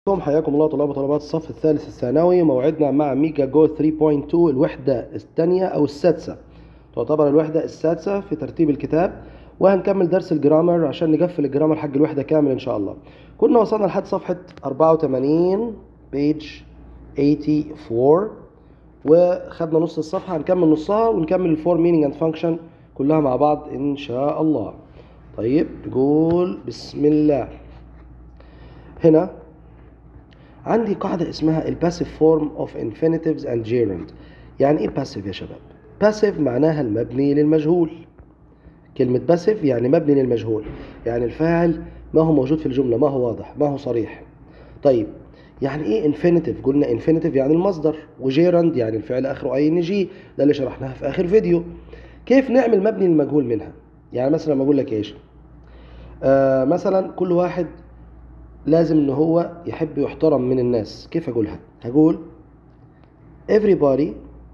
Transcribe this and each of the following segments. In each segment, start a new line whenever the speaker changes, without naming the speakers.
عليكم حياكم الله طلاب وطلبات الصف الثالث الثانوي موعدنا مع ميجا جو 3.2 الوحدة الثانية أو السادسة تعتبر الوحدة السادسة في ترتيب الكتاب وهنكمل درس الجرامر عشان نقفل الجرامر حق الوحدة كامل إن شاء الله كنا وصلنا لحد صفحة 84 بيج 84 وخدنا نص الصفحة هنكمل نصها ونكمل الفور مينينج اند فانكشن كلها مع بعض إن شاء الله طيب نقول بسم الله هنا عندي قاعدة اسمها الباسيف فورم اوف infinitives and gerund يعني ايه باسيف يا شباب؟ باسيف معناها المبني للمجهول كلمة باسيف يعني مبني للمجهول يعني الفاعل ما هو موجود في الجملة ما هو واضح ما هو صريح طيب يعني ايه انفينيتيف قلنا انفينيتيف يعني المصدر وجيرند يعني الفعل اخره اي ان جي ده اللي شرحناها في اخر فيديو كيف نعمل مبني للمجهول منها يعني مثلا لما اقول لك ايش آه مثلا كل واحد لازم ان هو يحب يحترم من الناس كيف اقولها هقول everybody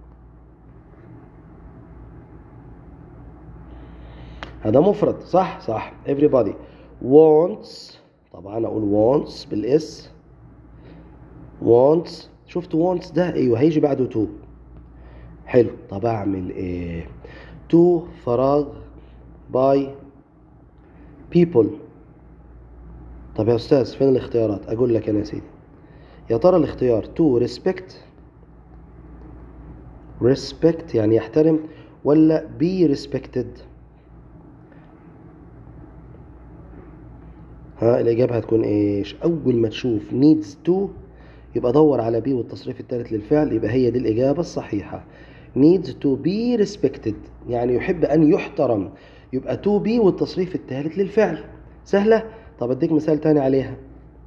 هذا مفرد صح صح everybody wants طبعا اقول wants بالاس wants شفت wants ده ايوه هيجي بعده to حلو طب اعمل ايه to فراغ by people طب يا استاذ فين الاختيارات اقول لك انا يا سيدي يا ترى الاختيار to respect respect يعني يحترم ولا be respected ها الإجابة هتكون إيش؟ أول ما تشوف needs to يبقى دور على be والتصريف الثالث للفعل يبقى هي دي الإجابة الصحيحة needs to be respected يعني يحب أن يحترم يبقى to be والتصريف الثالث للفعل سهلة؟ طب أديك مثال تاني عليها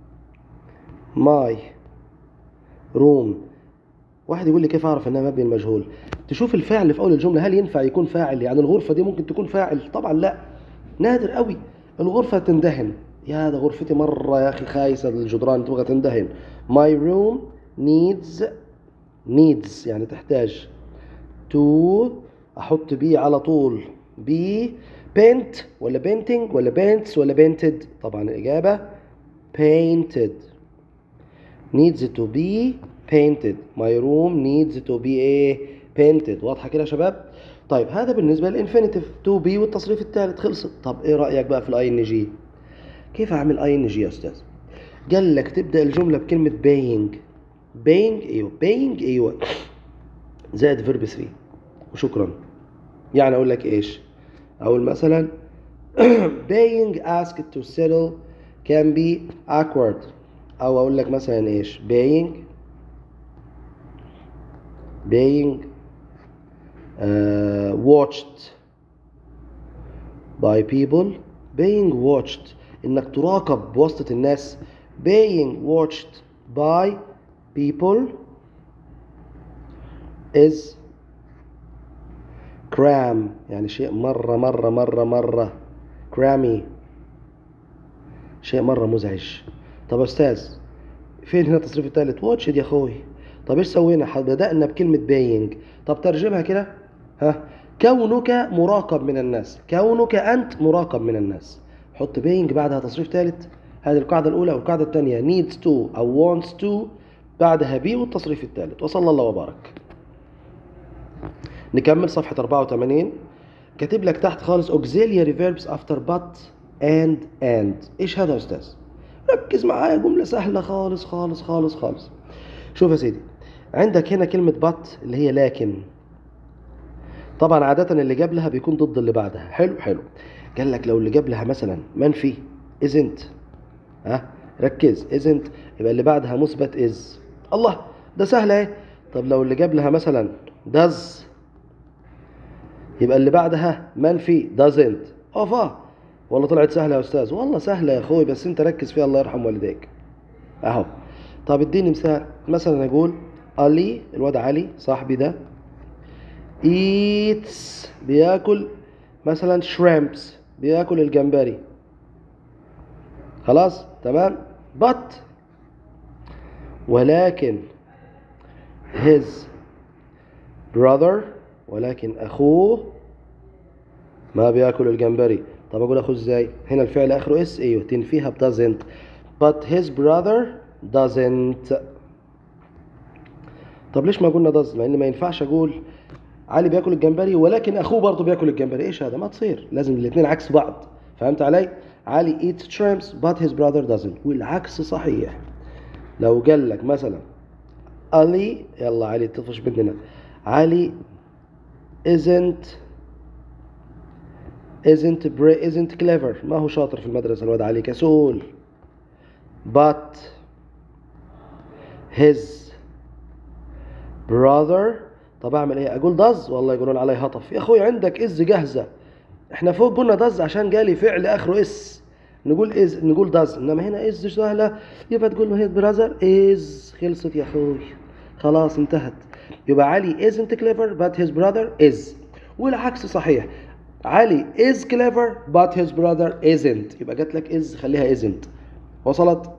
my room واحد يقول لي كيف أعرف إنها مبني المجهول تشوف الفعل في أول الجملة هل ينفع يكون فاعل يعني الغرفة دي ممكن تكون فاعل طبعا لا نادر قوي الغرفة تندهن يا ده غرفتي مرة يا أخي خايسة الجدران تبغى تندهن My room needs needs يعني تحتاج to أحط بي على طول بي paint ولا painting ولا paints ولا painted طبعا الإجابة painted needs to be painted My room needs to be a painted واضحة كده يا شباب طيب هذا بالنسبة للإنفينيتيف to be والتصريف الثالث خلصت طب إيه رأيك بقى في الأي إن جي كيف اعمل اي ان جي يا استاذ قال لك تبدا الجمله بكلمه باينج باينج ايوه باينج ايوه زائد فيرب 3 وشكرا يعني اقول لك ايش اقول مثلا being asked to settle can be awkward او اقول لك مثلا ايش being being uh, watched by people being watched انك تراقب بواسطة الناس being watched by people is cram يعني شيء مرة مرة مرة مرة crammy شيء مرة مزعج طب أستاذ فين هنا التصريف الثالث watched يا أخوي طب إيش سوينا بدأنا بكلمة being طب ترجمها كده ها كونك مراقب من الناس كونك أنت مراقب من الناس حط being بعدها تصريف ثالث هذه القاعدة الأولى والقاعدة الثانية needs to أو wants to بعدها be والتصريف الثالث وصلى الله وبارك نكمل صفحة 84 كاتب لك تحت خالص auxiliary verbs after but and and ايش هذا يا استاذ ركز معايا جملة سهلة خالص خالص خالص خالص شوف يا سيدي عندك هنا كلمة but اللي هي لكن طبعا عادة اللي قبلها بيكون ضد اللي بعدها حلو حلو قال لك لو اللي جاب لها مثلا منفي isn't ها ركز isn't يبقى اللي بعدها مثبت is الله ده سهل اهي طب لو اللي جاب لها مثلا does يبقى اللي بعدها منفي doesn't اوفا والله طلعت سهله يا استاذ والله سهله يا اخوي بس انت ركز فيها الله يرحم والديك اهو طب اديني مثال مثلا اقول علي الواد علي صاحبي ده eats بياكل مثلا shrimps بياكل الجمبري خلاص تمام but ولكن his brother ولكن اخوه ما بياكل الجمبري طب اقول اخوه ازاي هنا الفعل اخره اس ايوه تنفيها ب doesn't but his brother doesn't طب ليش ما قلنا does مع ان ما ينفعش اقول علي بياكل الجمبري ولكن اخوه برضه بياكل الجمبري ايش هذا ما تصير لازم الاثنين عكس بعض فهمت علي علي eats shrimps but his brother doesn't والعكس صحيح لو قال لك مثلا علي يلا علي تطفش مننا علي isn't isn't bra- isn't clever ما هو شاطر في المدرسة الواد علي كسول but his brother طب اعمل ايه اقول دز والله يقولون علي هطف يا اخوي عندك از جاهزه احنا فوق قلنا دز عشان جالي فعل اخره اس نقول از نقول دز انما هنا از سهله يبقى تقول هي براذر از خلصت يا اخوي خلاص انتهت يبقى علي isn't clever but his brother is والعكس صحيح علي is clever but his brother isn't يبقى جات لك is خليها isn't وصلت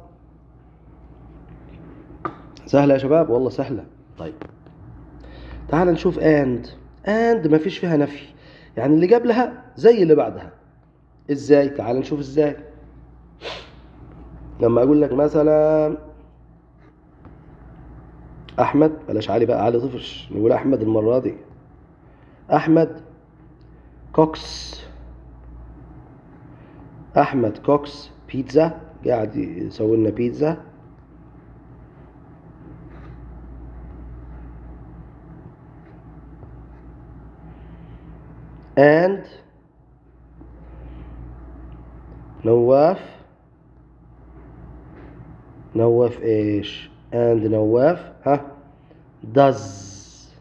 سهله يا شباب والله سهله طيب تعال نشوف and and ما فيش فيها نفي يعني اللي قبلها زي اللي بعدها ازاي تعال نشوف ازاي لما اقول لك مثلا احمد بلاش علي بقى علي طفش نقول احمد المره دي احمد كوكس احمد كوكس بيتزا قاعد يسوي لنا بيتزا and نواف نواف ايش and نواف ها does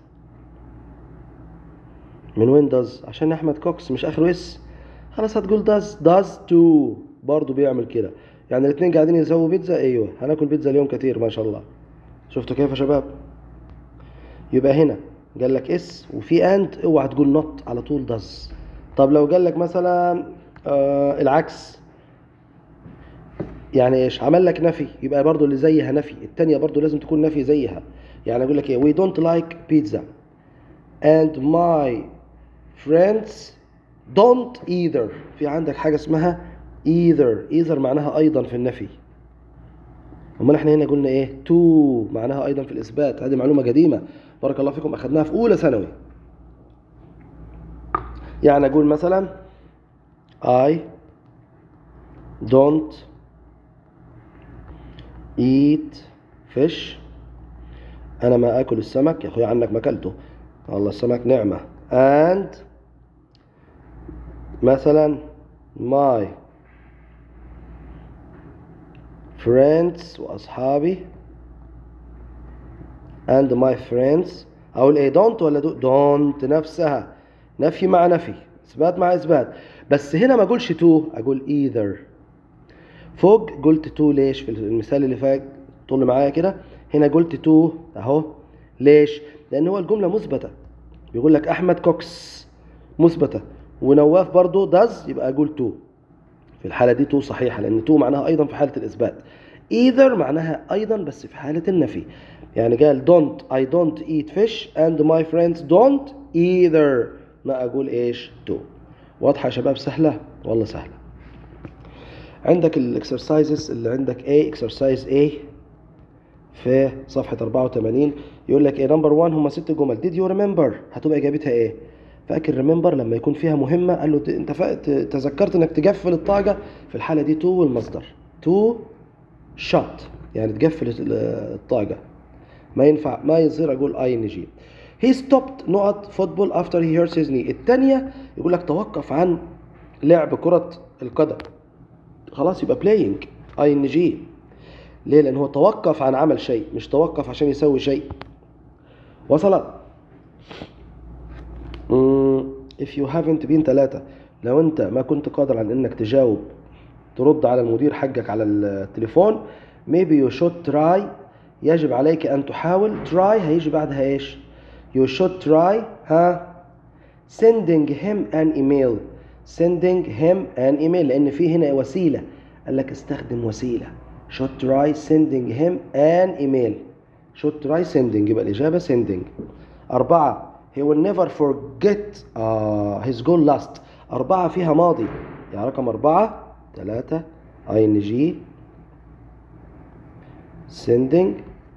من وين does عشان احمد كوكس مش اخره اس خلاص هتقول does does to برضه بيعمل كده يعني الاثنين قاعدين يسووا بيتزا ايوه هناكل بيتزا اليوم كتير ما شاء الله شفتوا كيف يا شباب يبقى هنا قال لك اس وفي اند اوعى تقول نوت على طول داز طب لو قال لك مثلا آه العكس يعني ايش عمل لك نفي يبقى برضو اللي زيها نفي التانية برضو لازم تكون نفي زيها يعني اقول لك ايه we don't like pizza and my friends don't either في عندك حاجة اسمها either either معناها ايضا في النفي امال احنا هنا قلنا ايه تو معناها ايضا في الاثبات هذه معلومه قديمه بارك الله فيكم اخذناها في اولى ثانوي يعني اقول مثلا I don't eat fish انا ما اكل السمك يا اخويا عنك ما اكلته والله السمك نعمه and مثلا my friends واصحابي and my friends اقول ايه don't ولا do don't نفسها نفي مع نفي اثبات مع اثبات بس هنا ما اقولش to اقول either فوق قلت to ليش في المثال اللي فات طول معايا كده هنا قلت to اهو ليش لان هو الجمله مثبته بيقول لك احمد كوكس مثبته ونواف برضو does يبقى اقول to في الحاله دي تو صحيحه لان تو معناها ايضا في حاله الاثبات either معناها ايضا بس في حاله النفي يعني قال don't I don't eat fish and my friends don't either ما اقول ايش to واضحه يا شباب سهله والله سهله عندك الاكسرسايزز اللي عندك A exercise A في صفحة 84 يقول لك ايه نمبر 1 هم ست جمل did you remember هتبقى اجابتها ايه فاكر ريمبر لما يكون فيها مهمه قال له انت تذكرت انك تقفل الطاقه في الحاله دي تو والمصدر تو شوت يعني تقفل الطاقه ما ينفع ما يصير اقول اي ان جي هي ستوبت نقط فوتبول افتر هي هيرس هيز ني الثانيه يقول لك توقف عن لعب كره القدم خلاص يبقى بلاينج اي ان جي ليه لان هو توقف عن عمل شيء مش توقف عشان يسوي شيء وصلت if you haven't been ثلاثة لو انت ما كنت قادر على انك تجاوب ترد على المدير حقك على التليفون maybe you should try يجب عليك ان تحاول try هيجي بعدها ايش you should try ها sending him an email sending him an email لان في هنا وسيلة قال لك استخدم وسيلة should try sending him an email should try sending يبقى الإجابة sending أربعة he will never forget uh, his goal last أربعة فيها ماضي يعني رقم أربعة ثلاثة اي ان جي sending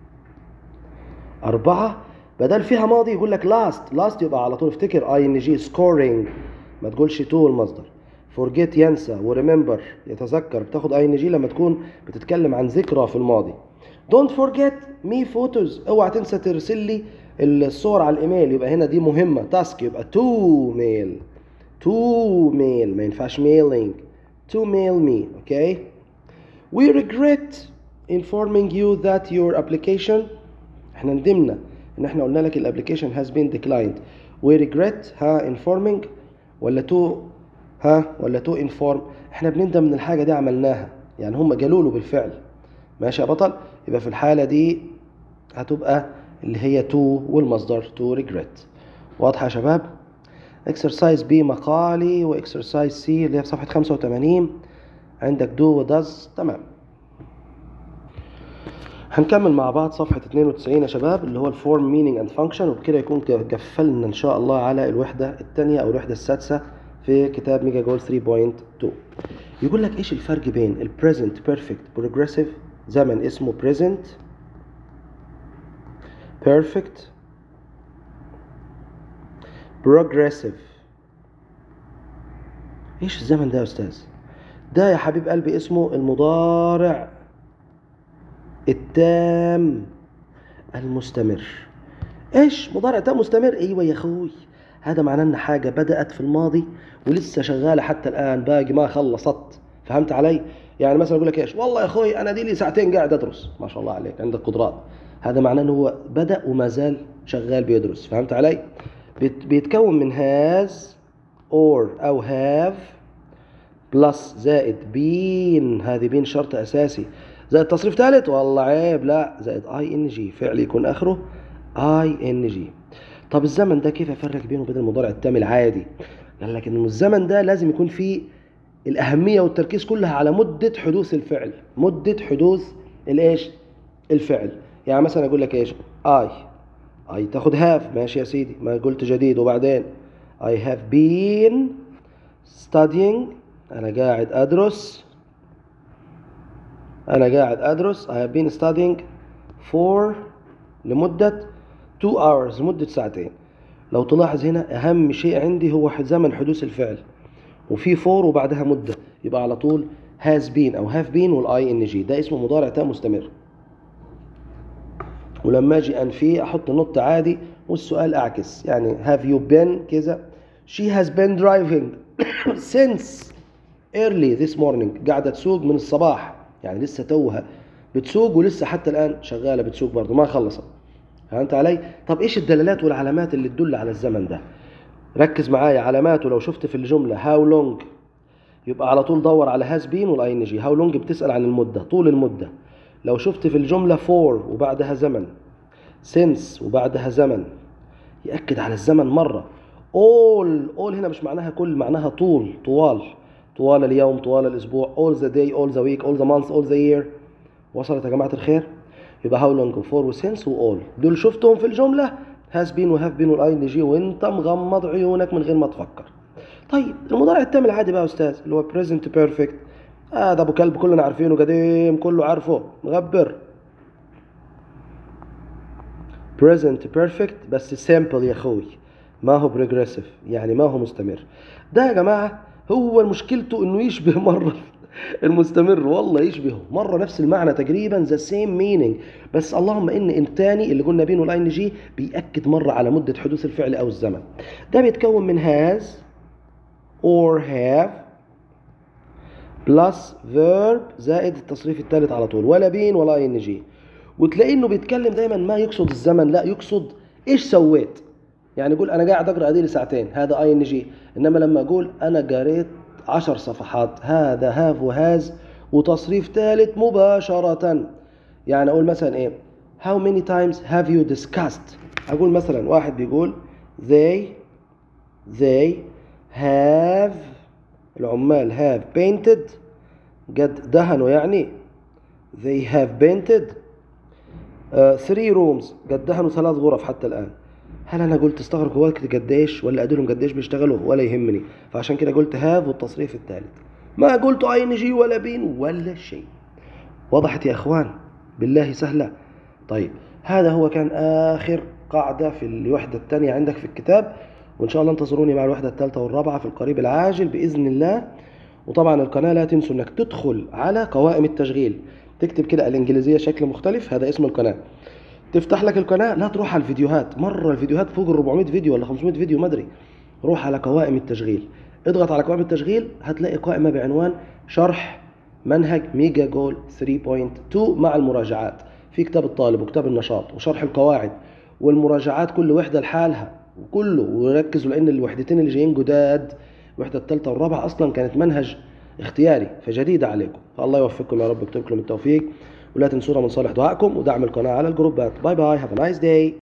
أربعة بدل فيها ماضي يقول لك last last يبقى على طول افتكر اي ان جي scoring ما تقولش to المصدر forget ينسى وريمبر يتذكر بتاخد اي ان جي لما تكون بتتكلم عن ذكرى في الماضي don't forget me photos اوعى تنسى ترسل لي الصور على الايميل يبقى هنا دي مهمة تاسك يبقى to mail to mail ما ينفعش mailing to mail me okay we regret informing you that your application احنا ندمنا ان احنا قلنا لك الابلكيشن has been declined we regret ها informing ولا to ها ولا to inform احنا بنندم ان الحاجه دي عملناها يعني هم قالوا له بالفعل ماشي يا بطل يبقى في الحاله دي هتبقى اللي هي to والمصدر to regret واضحه يا شباب exercise B مقالي و exercise C اللي هي في صفحه 85 عندك do و does تمام هنكمل مع بعض صفحة 92 يا شباب اللي هو الفورم مينينج اند فانكشن وبكده يكون قفلنا ان شاء الله على الوحدة الثانية او الوحدة السادسة في كتاب ميجا جول 3.2 يقول لك ايش الفرق بين البريزنت بيرفكت بروجريسيف زمن اسمه present perfect progressive ايش الزمن ده يا استاذ ده يا حبيب قلبي اسمه المضارع التام المستمر ايش مضارع تام مستمر ايوه يا اخوي هذا معناه ان حاجه بدات في الماضي ولسه شغاله حتى الان باقي ما خلصت فهمت علي يعني مثلا اقول لك ايش والله يا اخوي انا دي لي ساعتين قاعد ادرس ما شاء الله عليك عندك قدرات هذا معناه انه هو بدا وما زال شغال بيدرس فهمت علي بيت بيتكون من هاز اور او هاف بلس زائد بين هذه بين شرط اساسي زائد تصريف ثالث والله عيب لا زائد اي ان جي فعل يكون اخره اي ان جي طب الزمن ده كيف افرق بينه وبين المضارع التام العادي قال لك ان الزمن ده لازم يكون فيه الاهميه والتركيز كلها على مده حدوث الفعل مده حدوث الايش الفعل يعني مثلا اقول لك ايش اي اي تاخد هاف ماشي يا سيدي ما قلت جديد وبعدين I have been studying أنا قاعد أدرس أنا قاعد أدرس I have been studying for لمدة 2 hours مدة ساعتين لو تلاحظ هنا أهم شيء عندي هو زمن حدوث الفعل وفي for وبعدها مدة يبقى على طول has been أو have been والاي ان جي ده اسمه مضارع تام مستمر ولما اجي انفيه احط نط عادي والسؤال اعكس يعني have you been كذا she has been driving since early this morning قاعدة تسوق من الصباح يعني لسه توها بتسوق ولسه حتى الآن شغالة بتسوق برضه ما خلصت فهمت علي؟ طب ايش الدلالات والعلامات اللي تدل على الزمن ده؟ ركز معايا علاماته لو شفت في الجملة how long يبقى على طول دور على has been والاي ان جي how long بتسأل عن المدة طول المدة لو شفت في الجملة for وبعدها زمن since وبعدها زمن يأكد على الزمن مرة all all هنا مش معناها كل معناها طول طوال طوال اليوم طوال الأسبوع all the day all the week all the month all the year وصلت يا جماعة الخير يبقى how long for و since و all دول شفتهم في الجملة has been و have been والاي ان جي وانت مغمض عيونك من غير ما تفكر طيب المضارع التام العادي بقى يا استاذ اللي هو present perfect هذا آه ابو كلب كلنا عارفينه قديم كله عارفه مغبر present perfect بس simple يا اخوي ما هو progressive يعني ما هو مستمر ده يا جماعه هو مشكلته انه يشبه مره المستمر والله يشبهه مره نفس المعنى تقريبا ذا سيم مينينج بس اللهم ان الثاني اللي قلنا بينه الاي ان جي بياكد مره على مده حدوث الفعل او الزمن ده بيتكون من has or have بلس فيرب زائد التصريف الثالث على طول ولا بين ولا اي ان جي وتلاقي انه بيتكلم دايما ما يقصد الزمن لا يقصد ايش سويت يعني يقول انا قاعد اقرا ادي ساعتين هذا اي ان جي انما لما اقول انا قريت عشر صفحات هذا هاف وهاز وتصريف ثالث مباشرة يعني اقول مثلا ايه how many times have you discussed اقول مثلا واحد بيقول they they have العمال have painted قد دهنوا يعني they have painted uh, three rooms قد دهنوا ثلاث غرف حتى الآن هل أنا قلت استغرق وقت قديش ولا أدولهم قديش بيشتغلوا ولا يهمني فعشان كده قلت have والتصريف الثالث ما قلت اي ان جي ولا بين ولا شيء وضحت يا اخوان بالله سهلة طيب هذا هو كان آخر قاعدة في الوحدة الثانية عندك في الكتاب وإن شاء الله انتظروني مع الوحدة الثالثة والرابعة في القريب العاجل بإذن الله وطبعا القناة لا تنسوا انك تدخل على قوائم التشغيل تكتب كده الانجليزية شكل مختلف هذا اسم القناة تفتح لك القناة لا تروح على الفيديوهات مرة الفيديوهات فوق ال 400 فيديو ولا 500 فيديو ما ادري روح على قوائم التشغيل اضغط على قوائم التشغيل هتلاقي قائمة بعنوان شرح منهج ميجا جول 3.2 مع المراجعات في كتاب الطالب وكتاب النشاط وشرح القواعد والمراجعات كل وحدة لحالها وكله وركزوا لان الوحدتين اللي جايين جداد الوحدة الثالثة والرابعة اصلا كانت منهج اختياري فجديدة عليكم فالله يوفقكم يا رب يكتب لكم التوفيق ولا تنسونا من صالح دعائكم ودعم القناة على الجروبات باي باي هاف a nice day